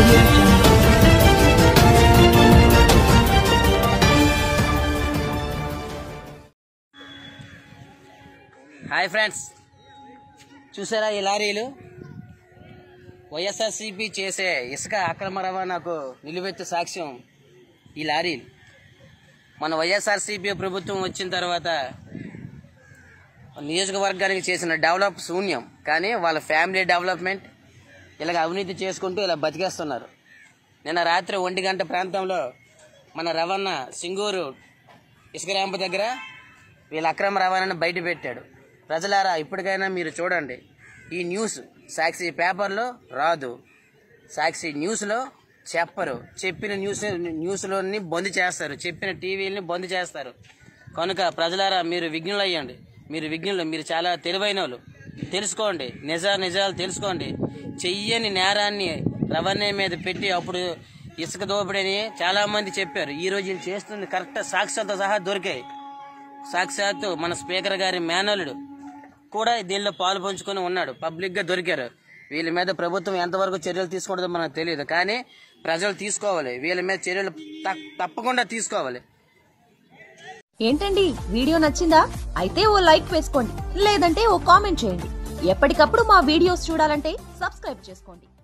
audio jungle. Hi friends చూసారా ఈ లారీలు వైఎస్ఆర్సీపీ చేసే ఇసుక అక్రమ రవాణాకు నిలువెత్తు సాక్ష్యం ఈ లారీలు మన వైఎస్ఆర్సీపీ ప్రభుత్వం వచ్చిన తర్వాత నియోజకవర్గానికి చేసిన డెవలప్ శూన్యం కానీ వాళ్ళ ఫ్యామిలీ డెవలప్మెంట్ ఇలాగ అవినీతి చేసుకుంటూ ఇలా బతికేస్తున్నారు నిన్న రాత్రి ఒంటి గంట ప్రాంతంలో మన రవాణా సింగూరు ఇసుక ర్యాంపు దగ్గర వీళ్ళ అక్రమ రవాణాను బయట పెట్టాడు ప్రజలారా ఇప్పటికైనా మీరు చూడండి ఈ న్యూస్ సాక్షి పేపర్లో రాదు సాక్షి న్యూస్లో చెప్పరు చెప్పిన న్యూస్ న్యూస్లోని బంద్ చేస్తారు చెప్పిన టీవీలని బంద్ చేస్తారు కనుక ప్రజలారా మీరు విఘ్నులు అయ్యండి మీరు విఘ్నులు మీరు చాలా తెలివైన వాళ్ళు తెలుసుకోండి నిజ నిజాలు తెలుసుకోండి చెయ్యని నేరాన్ని రవాణా మీద పెట్టి అప్పుడు ఇసుక దోపిడని చాలా మంది చెప్పారు ఈ రోజు ఈయన చేస్తుంది కరెక్ట్ సాక్ష్యాలతో సహా దొరికాయి సాక్షాత్తు మన స్పీకర్ గారి మేనలుడు కూడా దీనిలో పాలు పంచుకొని ఉన్నాడు పబ్లిక్ గా దొరికారు వీళ్ళ మీద ప్రభుత్వం ఎంతవరకు చర్యలు తీసుకుంటుందో మనకు తెలియదు కానీ ప్రజలు తీసుకోవాలి వీళ్ళ మీద చర్యలు తక్- తప్పకుండా తీసుకోవాలి ఏంటండి వీడియో నచ్చిందా అయితే ఓ లైక్ వేసుకోండి లేదంటే ఓ కామెంట్ చేయండి ఎప్పటికప్పుడు మా వీడియోస్ చూడాలంటే సబ్స్క్రైబ్ చేసుకోండి